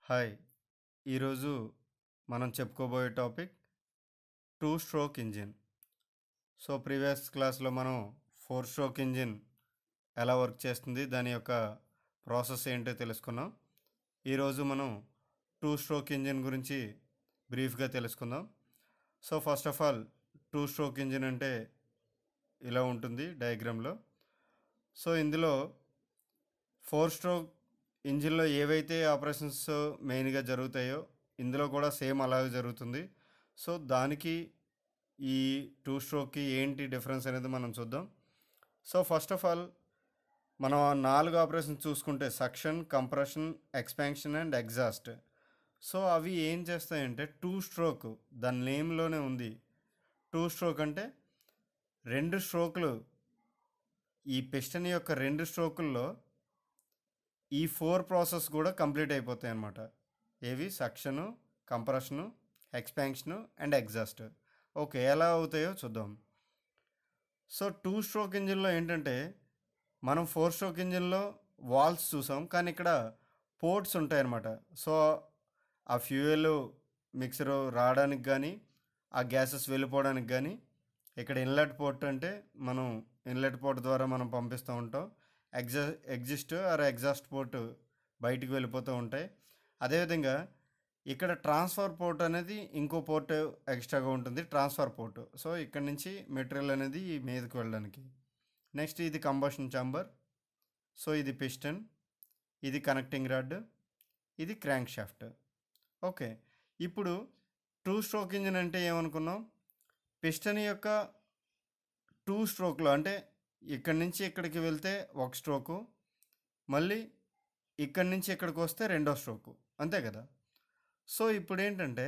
hi ఈరోజు మనం చెప్పుకోబోయే topic two stroke engine so previous క్లాస్లో మనం ఫోర్ స్ట్రోక్ ఇంజిన్ ఎలా వర్క్ చేస్తుంది దాని యొక్క ప్రాసెస్ ఏంటో తెలుసుకున్నాం ఈరోజు మనం టూ స్ట్రోక్ ఇంజిన్ గురించి బ్రీఫ్గా తెలుసుకుందాం so first of all two stroke engine అంటే ఇలా ఉంటుంది డయాగ్రామ్లో సో ఇందులో ఫోర్ స్ట్రోక్ ఇంజిన్లో ఏవైతే ఆపరేషన్స్ మెయిన్గా జరుగుతాయో ఇందులో కూడా సేమ్ అలాగే జరుగుతుంది సో దానికి ఈ టూ స్ట్రోక్కి ఏంటి డిఫరెన్స్ అనేది మనం చూద్దాం సో ఫస్ట్ ఆఫ్ ఆల్ మనం ఆ నాలుగు ఆపరేషన్స్ చూసుకుంటే suction compression expansion and exhaust so అవి ఏం చేస్తాయంటే టూ స్ట్రోక్ దాని నేమ్లోనే ఉంది టూ స్ట్రోక్ అంటే రెండు స్ట్రోకులు ఈ పిస్టన్ యొక్క రెండు స్ట్రోకుల్లో ఈ ఫోర్ ప్రాసెస్ కూడా కంప్లీట్ అయిపోతాయి అన్నమాట ఏవి suction compression expansion and exhaust okay ఎలా అవుతాయో చూద్దాం సో టూ స్ట్రోక్ ఇంజిన్లో ఏంటంటే మనం ఫోర్ స్ట్రోక్ ఇంజిన్లో వాల్స్ చూసాం కానీ ఇక్కడ పోర్ట్స్ ఉంటాయన్నమాట సో ఆ ఫ్యూయల్ మిక్సర్ రావడానికి కానీ ఆ గ్యాసెస్ వెళ్ళిపోవడానికి కానీ ఇక్కడ ఇన్లెట్ పోర్ట్ అంటే మనం ఇన్లెట్ పోర్ట్ ద్వారా మనం పంపిస్తూ ఉంటాం ఎగ్జా ఎగ్జిస్ట్ ఆర్ ఎగ్జాస్ట్ పోర్ట్ బయటికి వెళ్ళిపోతూ ఉంటాయి అదేవిధంగా ఇక్కడ ట్రాన్స్ఫర్ పోర్ట్ అనేది ఇంకో పోర్ట్ ఎక్స్ట్రాగా ఉంటుంది ట్రాన్స్ఫర్ పోర్ట్ సో ఇక్కడ నుంచి మెటీరియల్ అనేది మీదకి వెళ్ళడానికి నెక్స్ట్ ఇది కంబషన్ చాంబర్ సో ఇది పిస్టన్ ఇది కనెక్టింగ్ రాడ్ ఇది క్రాంక్ షాఫ్ట్ ఓకే ఇప్పుడు టూ స్ట్రోక్ ఇంజిన్ అంటే ఏమనుకున్నాం పిస్టన్ యొక్క టూ స్ట్రోక్లో అంటే ఇక్కడి నుంచి ఇక్కడికి వెళ్తే ఒక స్ట్రోకు మళ్ళీ ఇక్కడి నుంచి ఇక్కడికి వస్తే రెండో స్ట్రోకు అంతే కదా సో ఇప్పుడు ఏంటంటే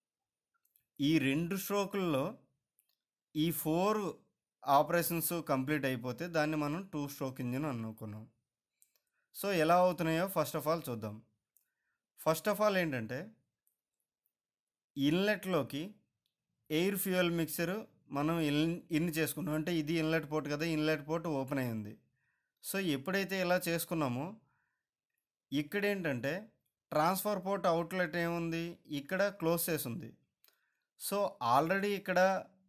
ఈ రెండు స్ట్రోకుల్లో ఈ ఫోర్ ఆపరేషన్స్ కంప్లీట్ అయిపోతే దాన్ని మనం టూ స్ట్రోక్ ఇంజిన్ అనుకున్నాం సో ఎలా అవుతున్నాయో ఫస్ట్ ఆఫ్ ఆల్ చూద్దాం ఫస్ట్ ఆఫ్ ఆల్ ఏంటంటే ఇన్లెట్లోకి ఎయిర్ ఫ్యూయల్ మిక్సర్ మనం ఇన్ ఇన్ చేసుకున్నాం అంటే ఇది ఇన్లెట్ పోర్ట్ కదా ఇన్లెట్ పోర్ట్ ఓపెన్ అయింది సో ఎప్పుడైతే ఇలా చేసుకున్నామో ఇక్కడ ఏంటంటే ట్రాన్స్ఫర్ పోర్ట్ అవుట్లెట్ ఏముంది ఇక్కడ క్లోజ్ చేసి ఉంది సో ఆల్రెడీ ఇక్కడ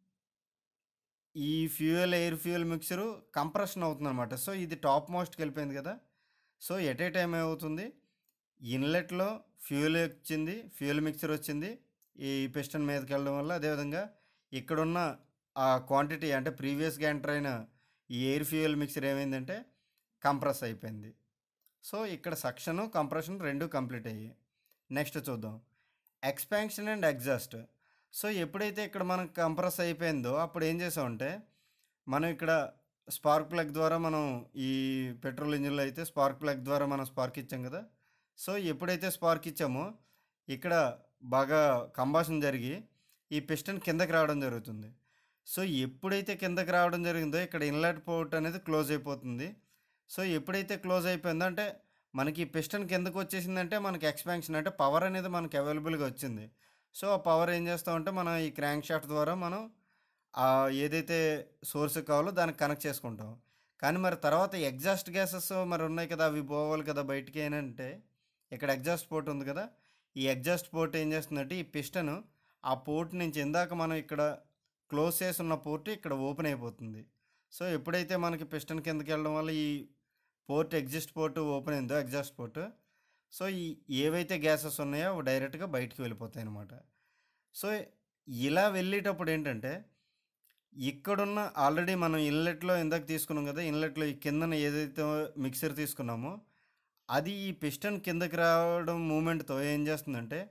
ఈ fuel air fuel mixer compression అవుతుంది అనమాట సో ఇది టాప్ మోస్ట్కి వెళ్ళిపోయింది కదా సో ఎట్ ఏ టైం ఏమవుతుంది ఇన్లెట్లో ఫ్యూయల్ వచ్చింది ఫ్యూయల్ మిక్సర్ వచ్చింది ఈ పిస్టన్ మీదకి వెళ్ళడం వల్ల అదేవిధంగా ఇక్కడున్న ఆ క్వాంటిటీ అంటే ప్రీవియస్గా ఎంటర్ అయిన ఈ ఎయిర్ ఫ్యూయల్ మిక్సర్ ఏమైందంటే కంప్రెస్ అయిపోయింది సో ఇక్కడ సక్షను కంప్రెషన్ రెండు కంప్లీట్ అయ్యాయి నెక్స్ట్ చూద్దాం ఎక్స్పాన్షన్ అండ్ ఎగ్జాస్ట్ సో ఎప్పుడైతే ఇక్కడ మనకు కంప్రెస్ అయిపోయిందో అప్పుడు ఏం చేసామంటే మనం ఇక్కడ స్పార్క్ ప్లగ్ ద్వారా మనం ఈ పెట్రోల్ ఇంజిన్లో అయితే స్పార్క్ ప్లగ్ ద్వారా మనం స్పార్క్ ఇచ్చాం కదా సో ఎప్పుడైతే స్పార్క్ ఇచ్చామో ఇక్కడ బాగా కంబాషన్ జరిగి ఈ పిస్టన్ కిందకి రావడం జరుగుతుంది సో ఎప్పుడైతే కిందకి రావడం జరిగిందో ఇక్కడ ఇన్లెట్ పోర్ట్ అనేది క్లోజ్ అయిపోతుంది సో ఎప్పుడైతే క్లోజ్ అయిపోయిందో అంటే మనకి పిస్టన్ కిందకు వచ్చేసిందంటే మనకి ఎక్స్పాన్షన్ అంటే పవర్ అనేది మనకి అవైలబుల్గా వచ్చింది సో ఆ పవర్ ఏం చేస్తామంటే మనం ఈ క్రాంక్ షాఫ్ట్ ద్వారా మనం ఆ ఏదైతే సోర్స్ కావాలో దానికి కనెక్ట్ చేసుకుంటాం కానీ మరి తర్వాత ఎగ్జాస్ట్ గ్యాసెస్ మరి ఉన్నాయి కదా అవి పోవాలి కదా బయటికి ఏంటంటే ఇక్కడ ఎగ్జాస్ట్ పోర్ట్ ఉంది కదా ఈ ఎగ్జాస్ట్ పోర్ట్ ఏం చేస్తుందంటే ఈ పిస్టన్ ఆ పోర్ట్ నుంచి ఇందాక మనం ఇక్కడ క్లోజ్ చేసి ఉన్న పోర్ట్ ఇక్కడ ఓపెన్ అయిపోతుంది సో ఎప్పుడైతే మనకి పిస్టన్ కిందకి వెళ్ళడం వల్ల ఈ పోర్ట్ ఎగ్జిస్ట్ పోర్ట్ ఓపెన్ అయిందో ఎగ్జాస్ట్ పోర్ట్ సో ఈ ఏవైతే గ్యాసెస్ ఉన్నాయో అవి డైరెక్ట్గా బయటికి వెళ్ళిపోతాయి అనమాట సో ఇలా వెళ్ళేటప్పుడు ఏంటంటే ఇక్కడున్న ఆల్రెడీ మనం ఇన్లెట్లో ఇందాక తీసుకున్నాం కదా ఇన్లెట్లో ఈ కిందన ఏదైతే మిక్సర్ తీసుకున్నామో అది ఈ పిస్టన్ కిందకి రావడం మూమెంట్తో ఏం చేస్తుందంటే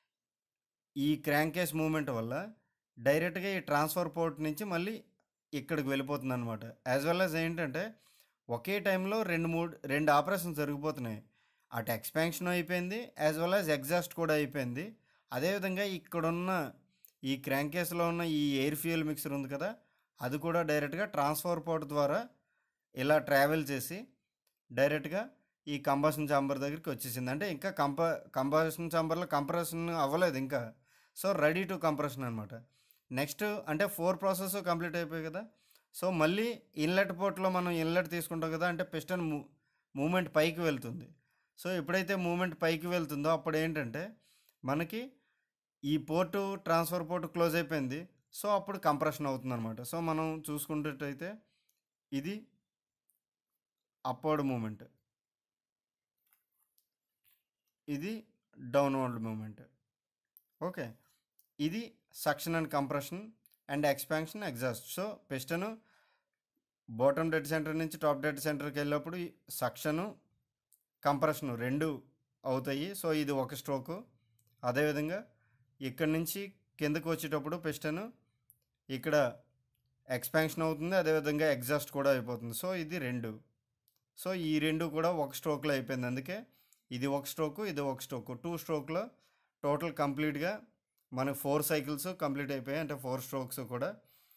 ఈ క్రాంకేస్ మూమెంట్ వల్ల డైరెక్ట్గా ఈ ట్రాన్స్ఫర్ పోర్ట్ నుంచి మళ్ళీ ఇక్కడికి వెళ్ళిపోతుంది అనమాట యాజ్ వెల్ యాజ్ ఏంటంటే ఒకే టైంలో రెండు మూడు రెండు ఆపరేషన్స్ జరిగిపోతున్నాయి అటు ఎక్స్పాన్షన్ అయిపోయింది యాజ్ వెల్ యాజ్ ఎగ్జాస్ట్ కూడా అయిపోయింది అదేవిధంగా ఇక్కడున్న ఈ క్రాంకేస్లో ఉన్న ఈ ఎయిర్ ఫ్యూయల్ మిక్సర్ ఉంది కదా అది కూడా డైరెక్ట్గా ట్రాన్స్ఫర్ పోర్ట్ ద్వారా ఇలా ట్రావెల్ చేసి డైరెక్ట్గా ఈ కంబషన్ చాంబర్ దగ్గరికి వచ్చేసింది అంటే ఇంకా కంప కంబషన్ చాంబర్లో కంప్రెషన్ అవ్వలేదు ఇంకా సో రెడీ టు కంప్రెషన్ అనమాట నెక్స్ట్ అంటే ఫోర్ ప్రాసెస్ కంప్లీట్ అయిపోయాయి కదా సో మళ్ళీ ఇన్లెట్ పోర్ట్లో మనం ఇన్లెట్ తీసుకుంటాం కదా అంటే పిస్టన్ మూమెంట్ పైకి వెళ్తుంది సో ఎప్పుడైతే మూమెంట్ పైకి వెళ్తుందో అప్పుడు ఏంటంటే మనకి ఈ పోర్టు ట్రాన్స్ఫర్ పోర్ట్ క్లోజ్ అయిపోయింది సో అప్పుడు కంప్రెషన్ అవుతుంది అనమాట సో మనం చూసుకున్నట్టయితే ఇది అప్వర్డ్ మూమెంట్ ఇది డౌన్వర్డ్ మూమెంట్ ఓకే ఇది suction and compression and expansion exhaust so piston bottom dead centre నుంచి టాప్ డెడ్ సెంటర్కి వెళ్ళినప్పుడు సక్షను కంప్రెషన్ రెండు అవుతాయి సో ఇది ఒక స్ట్రోకు అదేవిధంగా ఇక్కడ నుంచి కిందకు వచ్చేటప్పుడు పిస్టన్ ఇక్కడ ఎక్స్పాన్షన్ అవుతుంది అదేవిధంగా ఎగ్జాస్ట్ కూడా అయిపోతుంది సో ఇది రెండు సో ఈ రెండు కూడా ఒక స్ట్రోక్లో అయిపోయింది అందుకే ఇది ఒక స్ట్రోకు ఇది ఒక స్ట్రోకు టూ స్ట్రోక్లో టోటల్ కంప్లీట్గా మనకు ఫోర్ సైకిల్స్ కంప్లీట్ అయిపోయాయి అంటే ఫోర్ స్ట్రోక్స్ కూడా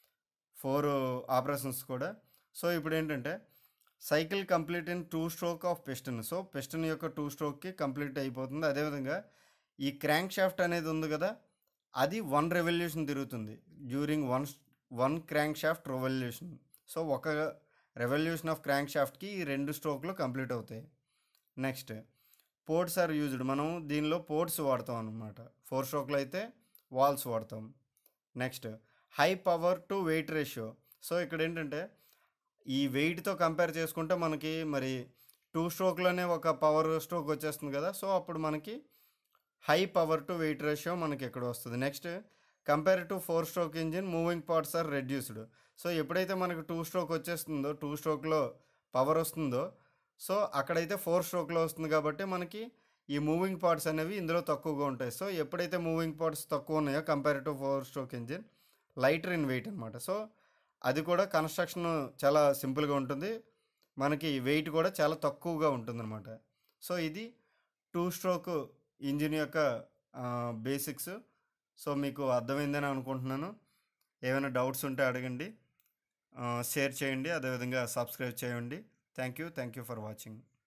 ఫోర్ ఆపరేషన్స్ కూడా సో ఇప్పుడు ఏంటంటే cycle complete in two stroke of piston so piston యొక్క టూ స్ట్రోక్కి కంప్లీట్ అయిపోతుంది అదేవిధంగా ఈ క్రాంక్ షాఫ్ట్ అనేది ఉంది కదా అది వన్ రెవల్యూషన్ తిరుగుతుంది during one one crank shaft revolution so ఒక రెవల్యూషన్ ఆఫ్ క్రాంక్ షాఫ్ట్కి ఈ రెండు స్ట్రోక్లు కంప్లీట్ అవుతాయి నెక్స్ట్ పోర్ట్స్ ఆర్ యూజ్డ్ మనం దీనిలో పోర్ట్స్ వాడతాం అనమాట ఫోర్ స్ట్రోక్లో అయితే వాల్స్ వాడతాం next high power to weight ratio so ఇక్కడ ఏంటంటే ఈ వెయిట్తో కంపేర్ చేసుకుంటే మనకి మరి టూ స్ట్రోక్లోనే ఒక పవర్ స్ట్రోక్ వచ్చేస్తుంది కదా సో అప్పుడు మనకి high power to weight ratio మనకి ఇక్కడ వస్తుంది next compare to four stroke engine moving parts are reduced so ఎప్పుడైతే మనకు టూ స్ట్రోక్ వచ్చేస్తుందో టూ స్ట్రోక్లో పవర్ వస్తుందో సో అక్కడైతే ఫోర్ స్ట్రోక్లో వస్తుంది కాబట్టి మనకి ఈ మూవింగ్ పార్ట్స్ అనేవి ఇందులో తక్కువగా ఉంటాయి సో ఎప్పుడైతే మూవింగ్ పార్ట్స్ తక్కువ ఉన్నాయో compare to four stroke engine lighter in weight అనమాట సో అది కూడా కన్స్ట్రక్షన్ చాలా సింపుల్గా ఉంటుంది మనకి వెయిట్ కూడా చాలా తక్కువగా ఉంటుందన్నమాట సో ఇది టూ స్ట్రోక్ ఇంజిన్ యొక్క బేసిక్స్ సో మీకు అర్థమైందని అనుకుంటున్నాను ఏమైనా డౌట్స్ ఉంటే అడగండి షేర్ చేయండి అదేవిధంగా సబ్స్క్రైబ్ చేయండి thank you thank you for watching